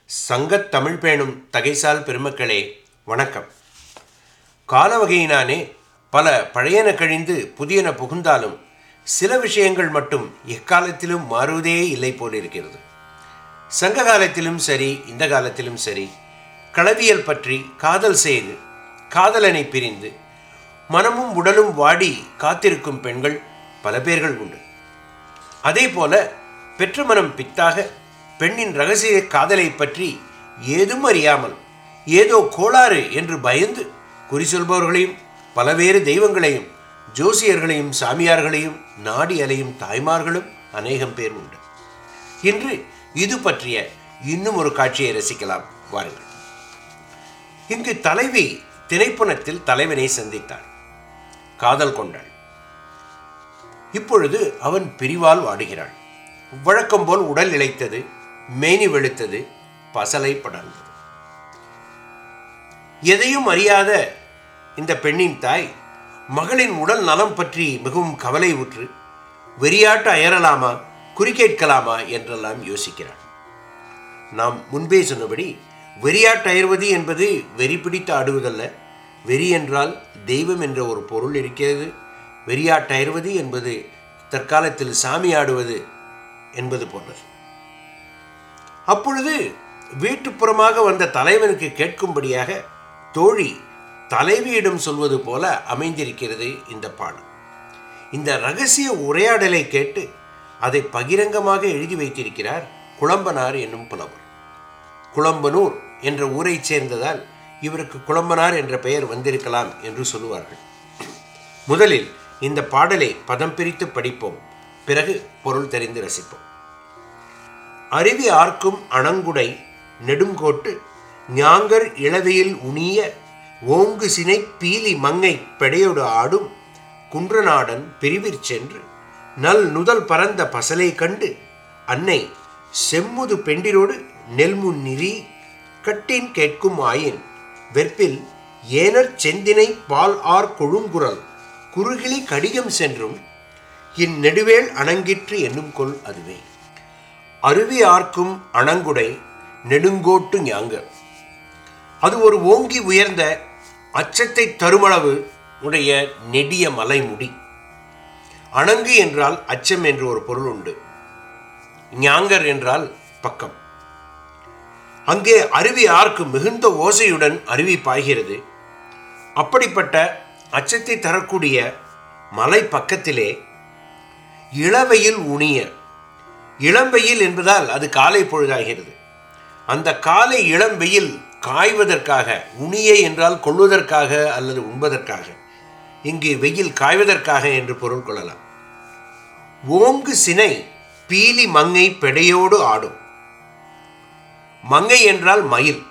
சங்கத் தமிழ் பேணும் தகைசால் பெருமக்களே வணக்கம் கால வகையினானே பல பழையன கழிந்து புதியன புகுந்தாலும் சில விஷயங்கள் மட்டும் எக்காலத்திலும் மாறுவதே இல்லை போலிருக்கிறது சங்க காலத்திலும் சரி இந்த காலத்திலும் சரி களவியல் பற்றி காதல் செய்து காதலனை பிரிந்து மனமும் உடலும் வாடி காத்திருக்கும் பெண்கள் பல பேர்கள் உண்டு அதே போல பெற்ற மனம் பித்தாக பெண்ணின் ரகசிய காதலை பற்றி ஏதும் அறியாமல் ஏதோ கோளாறு என்று பயந்து குறி சொல்பவர்களையும் பலவேறு தெய்வங்களையும் ஜோசியர்களையும் சாமியார்களையும் நாடி அலையும் தாய்மார்களும் அநேகம் பேர் உண்டு இன்று இது பற்றிய இன்னும் ஒரு காட்சியை ரசிக்கலாம் வாருங்கள் இங்கு தலைவி திரைப்பணத்தில் தலைவனை சந்தித்தாள் காதல் கொண்டாள் இப்பொழுது அவன் பிரிவால் வாடுகிறாள் வழக்கம் போல் உடல் இழைத்தது மேனி வெளுத்தது பசலை படர்ந்தது எதையும் அறியாத இந்த பெண்ணின் தாய் மகளின் உடல் நலம் பற்றி மிகவும் கவலை உற்று வெறியாட்டு அயரலாமா குறிக்கேட்கலாமா என்றெல்லாம் யோசிக்கிறாள் நாம் முன்பே சொன்னபடி வெறியாட்டு அயர்வது என்பது வெறி பிடித்து ஆடுவதல்ல வெறி என்றால் தெய்வம் என்ற ஒரு பொருள் இருக்கிறது வெறியாட்டு அயர்வது என்பது தற்காலத்தில் சாமி ஆடுவது என்பது போன்றது அப்பொழுது வீட்டுப்புறமாக வந்த தலைவனுக்கு கேட்கும்படியாக தோழி தலைவியிடம் சொல்வது போல அமைந்திருக்கிறது இந்த பாடம் இந்த ரகசிய உரையாடலை கேட்டு அதை பகிரங்கமாக எழுதி வைத்திருக்கிறார் குளம்பனார் என்னும் புலவர் குளம்பனூர் என்ற ஊரைச் சேர்ந்ததால் இவருக்கு குளம்பனார் என்ற பெயர் வந்திருக்கலாம் என்று சொல்லுவார்கள் முதலில் இந்த பாடலை பதம் பிரித்து படிப்போம் பிறகு பொருள் தெரிந்து ரசிப்போம் அருவி ஆர்க்கும் அணங்குடை நெடுங்கோட்டு ஞாங்கர் இளவையில் உணிய ஓங்கு சினை பீலி மங்கை பெடையோடு ஆடும் குன்றநாடன் பிரிவிற் சென்று நல் நுதல் பரந்த பசலை கண்டு அன்னை செம்முது பெண்டிரோடு நெல்முன் நிறி கட்டின் கேட்கும் ஆயின் வெற்பில் ஏனர் செந்தினை பால் ஆர் கொழுங்குரல் குறுகிளி கடிகம் சென்றும் இந்நெடுவேள் அணங்கிற்று என்னும் கொள் அதுவே அருவி ஆர்க்கும் அணங்குடை நெடுங்கோட்டு ஞாங்கர் அது ஒரு ஓங்கி உயர்ந்த அச்சத்தை தருமளவு உடைய நெடிய மலைமுடி அணங்கு என்றால் அச்சம் என்று ஒரு பொருள் உண்டு ஞாங்கர் என்றால் பக்கம் அங்கே அருவி ஆர்க்கு மிகுந்த ஓசையுடன் அருவி பாய்கிறது அப்படிப்பட்ட அச்சத்தை தரக்கூடிய மலை பக்கத்திலே இளவையில் உணிய இளம்பெயில் என்பதால் அது காலை பொழுதாகிறது அந்த காலை இளம்பெயில் காய்வதற்காக உணிய என்றால் கொள்வதற்காக அல்லது உண்பதற்காக இங்கு வெயில் காய்வதற்காக என்று பொருள் கொள்ளலாம் ஓங்கு சினை பீலி மங்கை பெடையோடு ஆடும் மங்கை என்றால் மயில்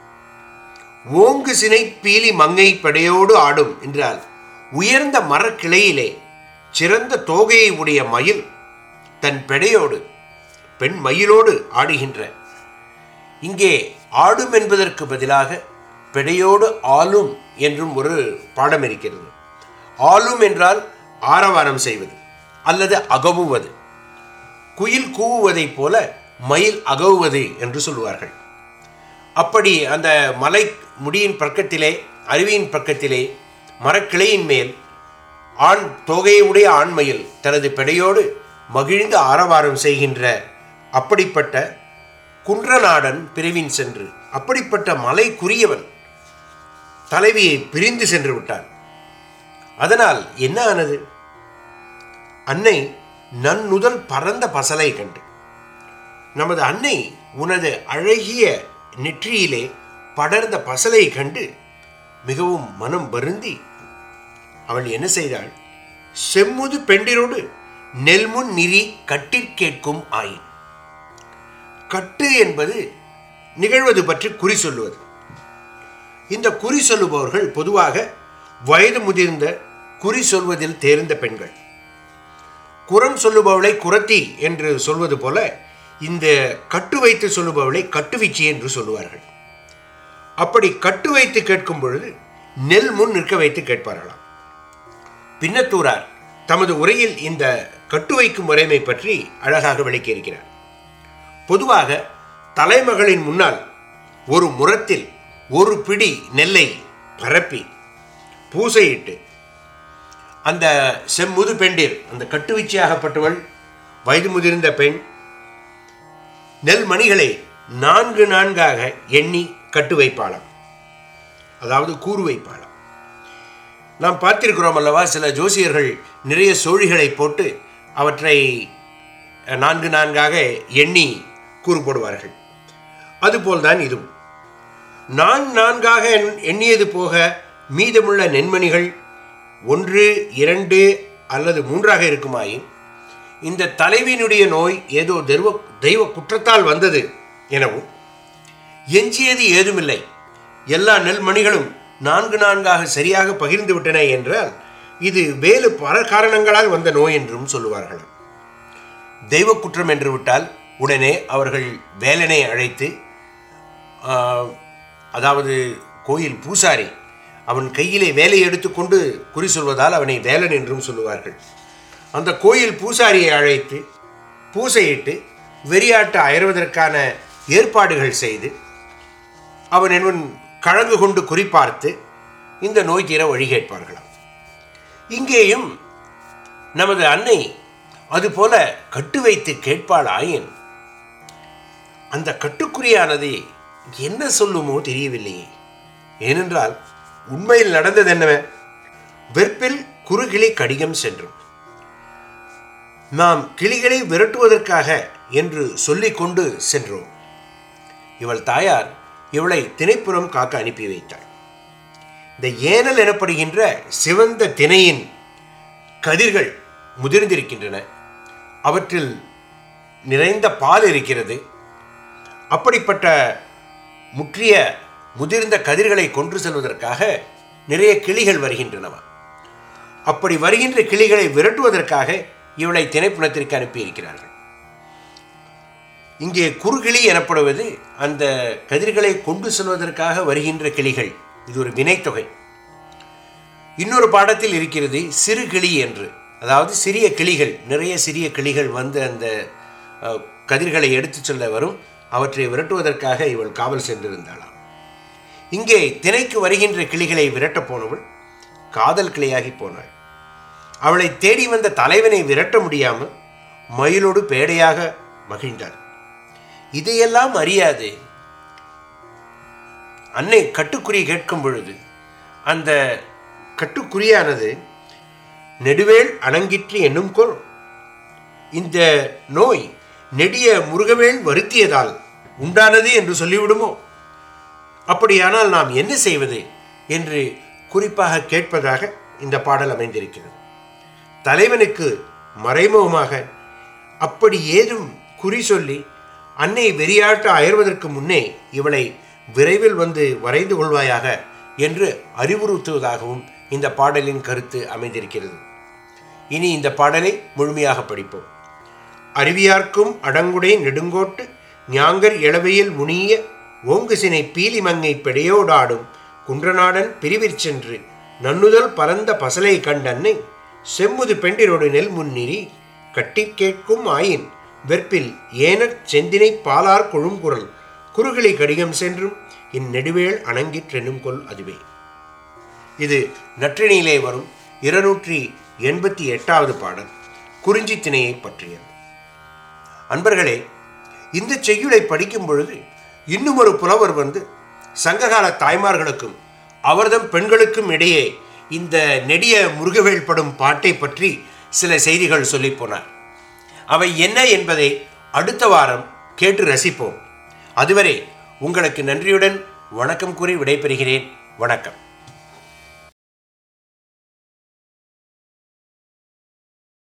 ஓங்கு சினை பீலி மங்கை பெடையோடு ஆடும் என்றால் உயர்ந்த மரக்கிளையிலே சிறந்த தோகையை உடைய மயில் தன் பெடையோடு பெண் மயிலோடு ஆடுகின்ற இங்கே ஆடும் என்பதற்கு பதிலாக பெடையோடு ஆளும் என்றும் ஒரு பாடம் இருக்கிறது ஆளும் என்றால் ஆரவாரம் செய்வது அல்லது அகவுவது குயில் கூவுவதைப் போல மயில் அகவுவது என்று சொல்லுவார்கள் அப்படி அந்த மலை முடியின் பக்கத்திலே அருவியின் பக்கத்திலே மரக்கிளையின் மேல் ஆண் தொகையுடைய ஆண்மையில் தனது பெடையோடு மகிழ்ந்து ஆரவாரம் செய்கின்ற அப்படிப்பட்ட குன்றநாடன் பிரிவின் சென்று அப்படிப்பட்ட மலைக்குரியவன் தலைவியை பிரிந்து சென்று விட்டான் அதனால் என்ன ஆனது அன்னை நன்னுதல் பரந்த பசலை கண்டு நமது அன்னை உனது அழகிய நெற்றியிலே படர்ந்த பசலை கண்டு மிகவும் மனம் வருந்தி அவள் என்ன செய்தாள் செம்முது பெண்டிரோடு நெல்முன் நிறி கட்டிற்கேட்கும் ஆயின் கட்டு என்பது நிகழ்வது பற்றி குறி சொல்லுவது இந்த குறி சொல்லுபவர்கள் பொதுவாக வயது முதிர்ந்த குறி சொல்வதில் தேர்ந்த பெண்கள் குரம் சொல்லுபவளை குரத்தி என்று சொல்வது போல இந்த கட்டு வைத்து சொல்லுபவளை கட்டுவீச்சி என்று சொல்லுவார்கள் அப்படி கட்டு வைத்து கேட்கும் பொழுது நெல் முன் நிற்க வைத்து கேட்பார்களாம் பின்னத்தூரார் தமது உரையில் இந்த கட்டு வைக்கும் முறைமை பற்றி அழகாக விளக்கியிருக்கிறார் பொதுவாக தலைமகளின் முன்னால் ஒரு முரத்தில் ஒரு பிடி நெல்லை பரப்பி பூசையிட்டு அந்த செம்முது பெண்டிர் அந்த கட்டுவீச்சியாகப்பட்டவள் வயது முதிர்ந்த பெண் நெல் மணிகளை நான்கு நான்காக எண்ணி கட்டு வைப்பாளாம் அதாவது கூறு வைப்பாளாம் நாம் பார்த்திருக்கிறோம் அல்லவா சில ஜோசியர்கள் நிறைய சோழிகளை போட்டு அவற்றை நான்கு நான்காக எண்ணி கூறு போடுவார்கள் அதுபோல்தான் இதுவும் நான் நான்காக எண்- எண்ணியது போக மீதமுள்ள நெண்மணிகள் ஒன்று இரண்டு அல்லது மூன்றாக இருக்குமாயின் இந்த தலைவியினுடைய நோய் ஏதோ தெய்வ தெய்வ குற்றத்தால் வந்தது எனவும் எஞ்சியது ஏதுமில்லை எல்லா நெல்மணிகளும் நான்கு நான்காக சரியாக பகிர்ந்து விட்டன என்றால் இது வேறு பல காரணங்களால் வந்த நோய் என்றும் சொல்லுவார்கள் தெய்வ குற்றம் என்று விட்டால் உடனே அவர்கள் வேலனை அழைத்து ஆஹ், அதாவது கோயில் பூசாரி அவன் கையிலே வேலை எடுத்துக்கொண்டு குறி சொல்வதால் அவனை வேலன் என்றும் சொல்லுவார்கள் அந்த கோயில் பூசாரியை அழைத்து பூசையிட்டு வெறியாட்டு அயர்வதற்கான ஏற்பாடுகள் செய்து அவன் என்பன் கழங்கு கொண்டு குறிப்பார்த்து இந்த நோய் தீர வழி கேட்பார்களாம் இங்கேயும் நமது அன்னை அதுபோல கட்டு வைத்து கேட்பாள் ஆயின் அந்த கட்டுக்குறியானது என்ன சொல்லுமோ தெரியவில்லையே ஏனென்றால் உண்மையில் நடந்தது என்னவ வெற்பில் குறுகிளி கடிகம் சென்றும் நாம் கிளிகளை விரட்டுவதற்காக என்று சொல்லிக்கொண்டு சென்றோம் இவள் தாயார் இவளை திணைப்புறம் காக்க அனுப்பி வைத்தாள் இந்த ஏனல் எனப்படுகின்ற சிவந்த திணையின் கதிர்கள் முதிர்ந்திருக்கின்றன அவற்றில் நிறைந்த பால் இருக்கிறது அப்படிப்பட்ட முற்றிய முதிர்ந்த கதிர்களை கொன்று செல்வதற்காக நிறைய கிளிகள் வருகின்றனவா அப்படி வருகின்ற கிளிகளை விரட்டுவதற்காக இவளை திணைப்புணத்திற்கு அனுப்பியிருக்கிறார்கள் இங்கே குறுகிளி எனப்படுவது அந்த கதிர்களை கொண்டு செல்வதற்காக வருகின்ற கிளிகள் இது ஒரு வினைத்தொகை இன்னொரு பாடத்தில் இருக்கிறது சிறு கிளி என்று அதாவது சிறிய கிளிகள் நிறைய சிறிய கிளிகள் வந்து அந்த அஹ், கதிர்களை எடுத்துச் செல்ல வரும் அவற்றை விரட்டுவதற்காக இவள் காவல் சென்றிருந்தாளாம் இங்கே திணைக்கு வருகின்ற கிளிகளை விரட்டப் போனவள் காதல் கிளியாகி போனாள் அவளை தேடி வந்த தலைவனை விரட்ட முடியாமல் மயிலோடு பேடையாக மகிழ்ந்தாள் இதையெல்லாம் அறியாது அன்னை கட்டுக்குறி கேட்கும் பொழுது அந்த கட்டுக்குறியானது நெடுவேல் அணங்கிற்று என்னும் கொள் இந்த நோய் நெடிய முருகவேல் வருத்தியதால் உண்டானது என்று சொல்லிவிடுமோ அப்படியானால் நாம் என்ன செய்வது என்று குறிப்பாக கேட்பதாக இந்த பாடல் அமைந்திருக்கிறது தலைவனுக்கு மறைமுகமாக அப்படி ஏதும் குறி சொல்லி அன்னை வெறியாட்ட அயர்வதற்கு முன்னே இவளை விரைவில் வந்து வரைந்து கொள்வாயாக என்று அறிவுறுத்துவதாகவும் இந்த பாடலின் கருத்து அமைந்திருக்கிறது இனி இந்த பாடலை முழுமையாக படிப்போம் அறிவியார்க்கும் அடங்குடை நெடுங்கோட்டு ஞாங்கர் இளவையில் முனிய ஓங்குசினை பீலிமங்கை பெடையோடாடும் குன்றநாடன் பிரிவிற் சென்று நன்னுதல் பரந்த பசலை கண்டன்னை செம்முது பெண்டிரோடு நெல் முன்னிரி கட்டிக் கேட்கும் ஆயின் வெற்பில் ஏனற் செந்தினை பாலார் கொழுங்குரல் குறுகிளை கடிகம் சென்றும் இந்நெடுவேள் அணங்கிற்றெனும் கொல் அதுவே இது நற்றினியிலே வரும் இருநூற்றி எண்பத்தி எட்டாவது பாடல் குறிஞ்சி திணையை பற்றியது அன்பர்களே இந்த செய்யுளை படிக்கும் பொழுது இன்னும் ஒரு புலவர் வந்து சங்ககால தாய்மார்களுக்கும் அவர்தம் பெண்களுக்கும் இடையே இந்த நெடிய முருகவேல் படும் பாட்டை பற்றி சில செய்திகள் சொல்லிப் போனார் அவை என்ன என்பதை அடுத்த வாரம் கேட்டு ரசிப்போம் அதுவரை உங்களுக்கு நன்றியுடன் வணக்கம் கூறி விடைபெறுகிறேன் வணக்கம்